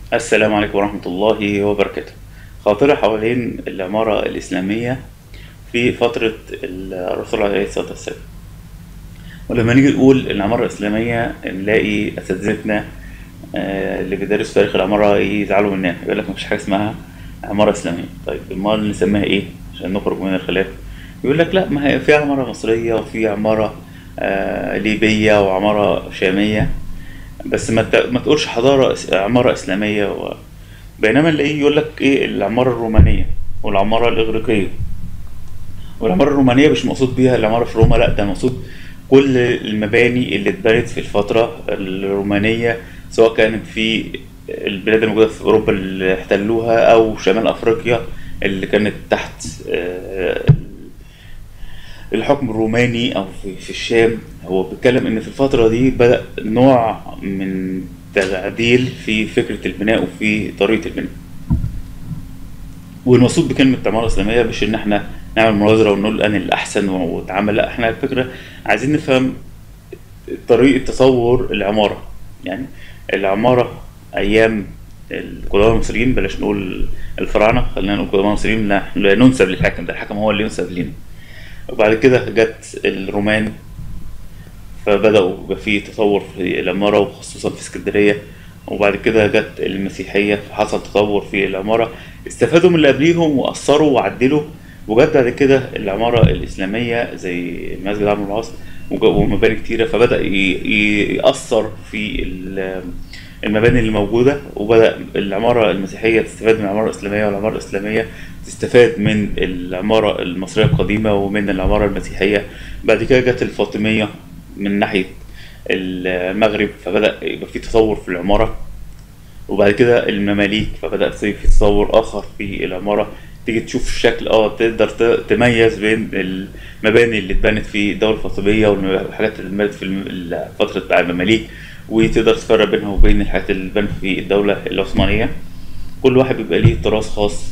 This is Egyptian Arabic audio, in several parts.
السلام عليكم ورحمة الله وبركاته خاطرة حوالين العمارة الإسلامية في فترة الرسول عليه الصلاة والسلام ولما نيجي نقول العمارة الإسلامية نلاقي أساتذتنا آه، اللي بيدرسوا تاريخ العمارة يزعلوا مننا يقول لك مفيش حاجة اسمها عمارة إسلامية طيب امال نسميها إيه عشان نخرج من الخلاف يقول لك لا ما هي في عمارة مصرية وفي عمارة آه، ليبية وعمارة شامية بس ما ت- ما تقولش حضارة إس- عمارة إسلامية و... بينما نلاقيه يقول لك إيه العمارة الرومانية والعمارة الإغريقية والعمارة الرومانية مش مقصود بيها العمارة في روما لا ده مقصود كل المباني اللي اتبنت في الفترة الرومانية سواء كانت في البلاد الموجودة في أوروبا اللي احتلوها أو شمال أفريقيا اللي كانت تحت آه، الحكم الروماني او في, في الشام هو بيتكلم ان في الفتره دي بدا نوع من تعديل في فكره البناء وفي طريقه البناء والمقصود بكلمه عماره اسلاميه مش ان احنا نعمل مناظره ونقول انا الاحسن واتعامل لا احنا الفكره عايزين نفهم طريقه تصور العماره يعني العماره ايام القدماء المصريين بلاش نقول الفراعنه خلينا نقول القدماء المصريين لا لا ننسب للحاكم ده الحاكم هو اللي ينسب لنا وبعد كده جت الرومان فبدأوا يبقى في تطور في العمارة وخصوصا في اسكندرية وبعد كده جت المسيحية فحصل تطور في العمارة استفادوا من اللي قبليهم وأثروا وعدلوا وجت بعد كده العمارة الإسلامية زي مسجد عمرو بن العاص وج- ومباني كتيرة فبدأ ي- ي- يأثر في ال- المباني اللي موجودة وبدأ العمارة المسيحية تستفاد من العمارة الإسلامية والعمارة الإسلامية تستفاد من العمارة المصرية القديمة ومن العمارة المسيحية بعد كده جت الفاطمية من ناحية المغرب فبدأ يبقى في تطور في العمارة وبعد كده المماليك فبدأ في في تطور آخر في العمارة تيجي تشوف الشكل اه تقدر ت- تميز بين المباني اللي اتبنت في الدولة الفاطمية والحاجات اللي اتبنت في الم- فترة بتاع المماليك وتقدر تفرق بينها وبين الحاجات اللي اتبنت في الدولة العثمانية كل واحد بيبقى ليه تراث خاص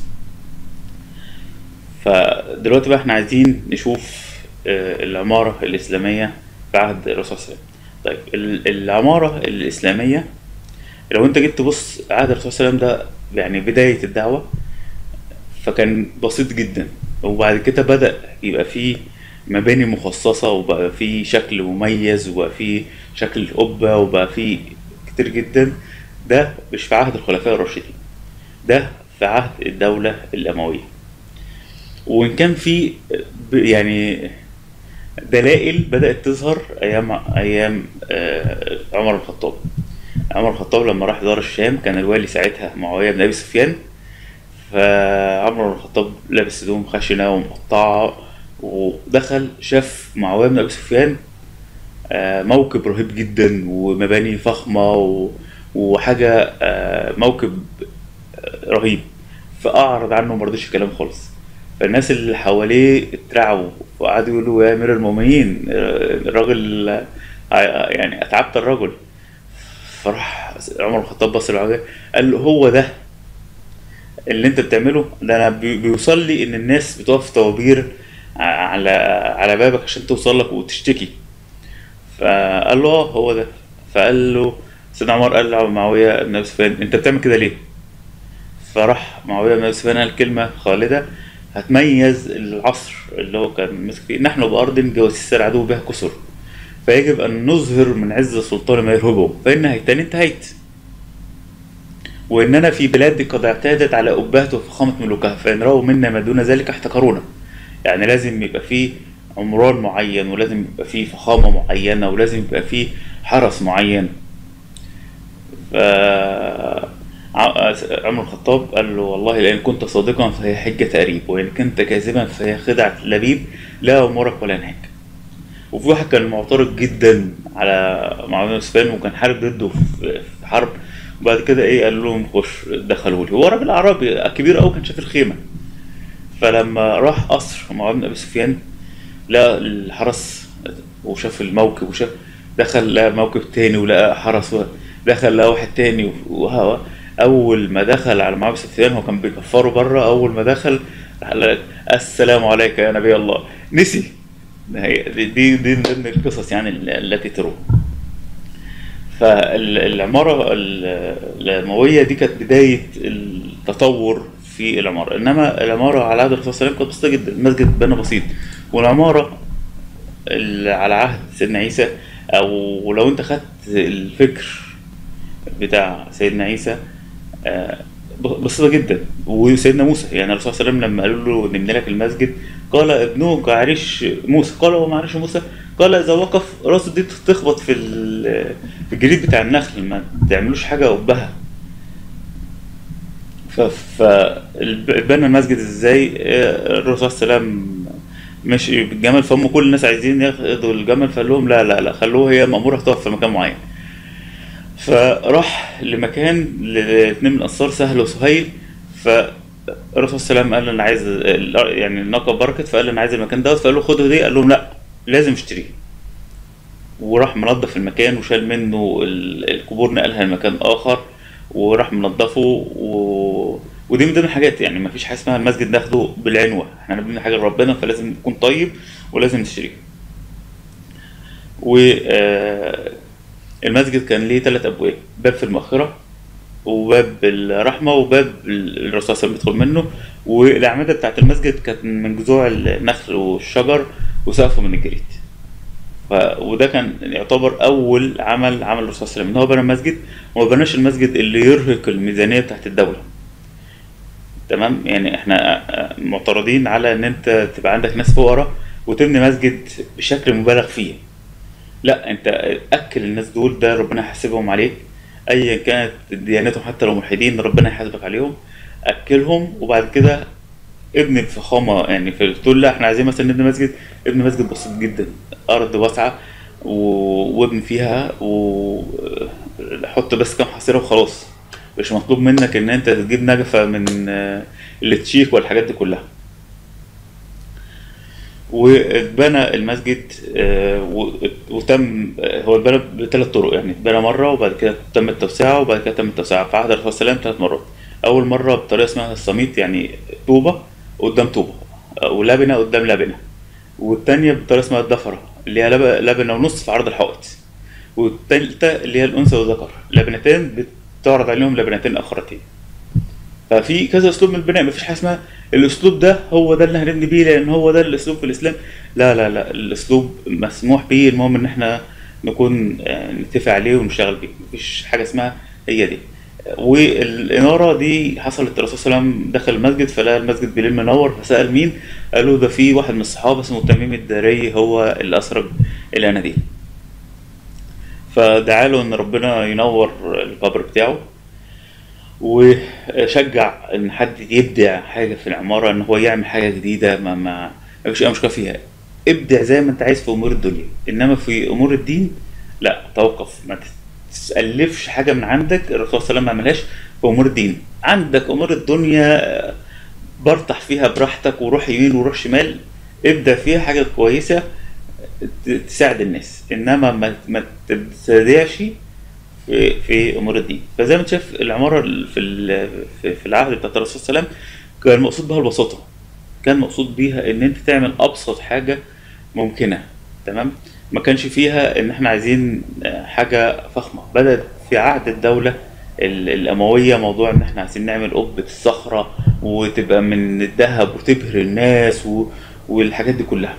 فدلوقتي بقى احنا عايزين نشوف آه، العمارة الإسلامية في عهد الرسول صلى الله عليه وسلم طيب ال- العمارة الإسلامية لو انت جيت تبص عهد الرسول صلى الله عليه وسلم ده يعني بداية الدعوة فكان بسيط جدا وبعد كده بدأ يبقى فيه مباني مخصصة وبقى فيه شكل مميز وبقى فيه شكل القبة وبقى فيه كتير جدا ده مش في عهد الخلفاء الراشدين ده في عهد الدولة الأموية وإن كان في ب- يعني دلائل بدأت تظهر أيام أيام آه، عمر بن الخطاب عمر بن الخطاب لما راح دار الشام كان الوالي ساعتها معاوية بن أبي سفيان فعمر بن الخطاب لابس هدوم خشنة ومقطعة ودخل شاف معاوية بن أبي سفيان آه، موكب رهيب جدا ومباني فخمة و- وحاجة آه، موكب رهيب فأعرض عنه مرضيش الكلام خالص فالناس اللي حواليه اترعبوا وقعدوا يقولوا يا أمير المؤمنين آه، الراجل آه، يعني أتعبت الرجل فراح عمر بن الخطاب بص له قال له هو ده اللي انت بتعمله ده انا بي- بيوصل لي ان الناس بتقف طوابير ع- على على بابك عشان توصل لك وتشتكي فقال له اه هو ده فقال له سيدنا عمر قال لمعاوية بن ابي سفيان انت بتعمل كده ليه؟ فراح معاوية بن ابي سفيان قال كلمة خالدة هتميز العصر اللي هو كان ماسك فيه نحن بأرض جواسيس العدو بها كسر فيجب أن نظهر من عز السلطان ما يرهبه فإن هيتان انتهيت وإننا في بلاد قد اعتادت على أبهة وفخامة ملوكها فإن رأوا منا ما دون ذلك احتقرونا يعني لازم يبقى فيه عمران معين ولازم يبقى فيه فخامة معينة ولازم يبقى فيه حرس معين ف ع- عمر الخطاب قال له والله لئن كنت صادقا فهي حجة تأريب وإن كنت كاذبا فهي خدعة لبيب لا أمرك ولا نهاك وفي واحد كان معترض جدا على معاوية بن سفيان وكان حارب ضده في في حرب وبعد كده ايه قال لهم خش دخلوا لي هو راجل اعرابي كبير قوي كان شاف الخيمه فلما راح قصر معاويه بن ابي سفيان لقى الحرس وشاف الموكب وشاف دخل لقى موكب تاني ولقى حرس و- دخل لقى واحد تاني وهو اول ما دخل على معاويه بن سفيان هو كان بيكفره بره اول ما دخل راح قال لك السلام عليك يا نبي الله نسي هي دي دي دي من ضمن القصص يعني ال- التي تروى فالعمارة ال- الأموية دي كانت بداية التطور في العمارة إنما العمارة على عهد الرسول صلى الله عليه وسلم كانت بسيطة جدا المسجد بنى بسيط والعمارة ال- على عهد سيدنا عيسى أو لو أنت خدت الفكر بتاع سيدنا عيسى آه، ب- بسيطة جدا وسيدنا موسى يعني الرسول صلى الله عليه وسلم لما قالوا له نبني لك المسجد قال ابنه كعريش موسى قال هو معريش موسى قال إذا وقف راسه دي تخبط في ال- في الجريد بتاع النخل ما تعملوش حاجة قبها ف فبنى المسجد ازاي آه، الرسول صلى الله عليه وسلم مشي بالجمل فهم كل الناس عايزين ياخدوا الجمل فقال لهم لا لا لا خلوه هي مأمورة تقف في مكان معين فراح لمكان لاثنين من الانصار سهل وسهيل فالرسول صلى الله عليه وسلم قال له انا عايز ال- يعني الناقه بركت فقال له انا عايز المكان دوت فقال له خده دي قال لهم لا لازم اشتريه وراح منظف المكان وشال منه ال- القبور نقلها لمكان اخر وراح منظفه و... ودي من ضمن الحاجات يعني ما فيش حاجه اسمها المسجد ناخده بالعنوه احنا بنبني حاجه لربنا فلازم يكون طيب ولازم نشتريه و آه، المسجد كان ليه ثلاث ابواب باب في المؤخره وباب الرحمه وباب ال- الرسول صلى الله عليه وسلم بيدخل منه والاعمده بتاعت المسجد كانت من جذوع النخل والشجر وسقفه من الجريد ف... وده كان يعتبر اول عمل عمل الرسول صلى الله عليه وسلم ان هو بنى المسجد وما بناش المسجد اللي يرهق الميزانيه بتاعت الدوله تمام يعني احنا معترضين على ان انت تبقى عندك ناس فقراء وتبني مسجد بشكل مبالغ فيه لا انت اكل الناس دول ده ربنا يحاسبهم عليك ايا كانت ديانتهم حتى لو ملحدين ربنا يحاسبك عليهم اكلهم وبعد كده ابني بفخامه يعني في تقول لا احنا عايزين مثلا نبني مسجد ابني مسجد بسيط جدا ارض واسعه و- وابني فيها وحط بس كام حصيره وخلاص مش مطلوب منك ان انت تجيب نجفه من آه، اللي تشيك والحاجات دي كلها واتبنى المسجد آه، و- وتم آه، هو اتبنى بثلاث طرق يعني اتبنى مره وبعد كده تم التوسعه وبعد كده تم التوسعه في عهد الرسول صلى الله عليه وسلم ثلاث مرات اول مره بطريقه اسمها الصميت يعني طوبه قدام طوبه آه، ولبنه قدام لبنه والتانية بطريقه اسمها الضفره اللي هي لب- لبنه ونص في عرض الحائط والتالتة اللي هي الانثى والذكر لبنتين بتعرض عليهم لبنتين اخرتين ففي كذا اسلوب من البناء مفيش حاجه اسمها الاسلوب ده هو ده اللي هنبني بيه لان هو ده الاسلوب في الاسلام لا لا لا الاسلوب مسموح بيه المهم ان احنا نكون آه، نتفق عليه ونشتغل بيه مفيش حاجه اسمها هي دي والاناره دي حصلت الرسول صلى الله عليه وسلم دخل المسجد فلقى المسجد بليل منور فسال مين قالوا ده في واحد من الصحابه اسمه تميم الداري هو اللي اسرج الاناديل فدعا له ان ربنا ينور القبر بتاعه وشجع ان حد يبدع حاجه في العماره ان هو يعمل حاجه جديده ما ما ما فيش اي مشكله فيها ابدع زي ما انت عايز في امور الدنيا انما في امور الدين لا توقف ما تالفش حاجه من عندك الرسول صلى الله عليه وسلم ما عملهاش في امور الدين عندك امور الدنيا آه، برطح فيها براحتك وروح يمين وروح شمال ابدا فيها حاجه كويسه ت- تساعد الناس انما ما ما تبتدعش في في امور الدين فزي ما انت شايف العماره ال- في ال- في في العهد بتاع الرسول صلى الله عليه وسلم كان مقصود بها البساطه كان مقصود بيها ان انت تعمل ابسط حاجه ممكنه تمام ما كانش فيها ان احنا عايزين آه، حاجه فخمه بدات في عهد الدوله ال- الامويه موضوع ان احنا عايزين نعمل قبه الصخره وتبقى من الذهب وتبهر الناس و... والحاجات دي كلها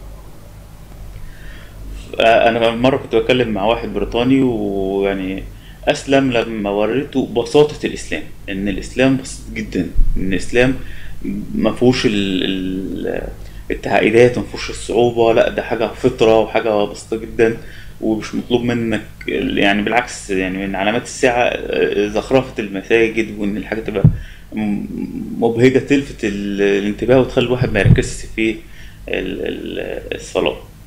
انا مره كنت بتكلم مع واحد بريطاني ويعني اسلم لما وريته بساطه الاسلام ان الاسلام بسيط جدا ان الاسلام ما فيهوش ال- ال- التعقيدات ما فيهوش الصعوبه لا ده حاجه فطره وحاجه بسيطه جدا ومش مطلوب منك يعني بالعكس يعني من علامات الساعه آه، زخرفه المساجد وان الحاجه تبقى م- مبهجه تلفت ال- الانتباه وتخلي الواحد ما يركزش في ال- ال- الصلاه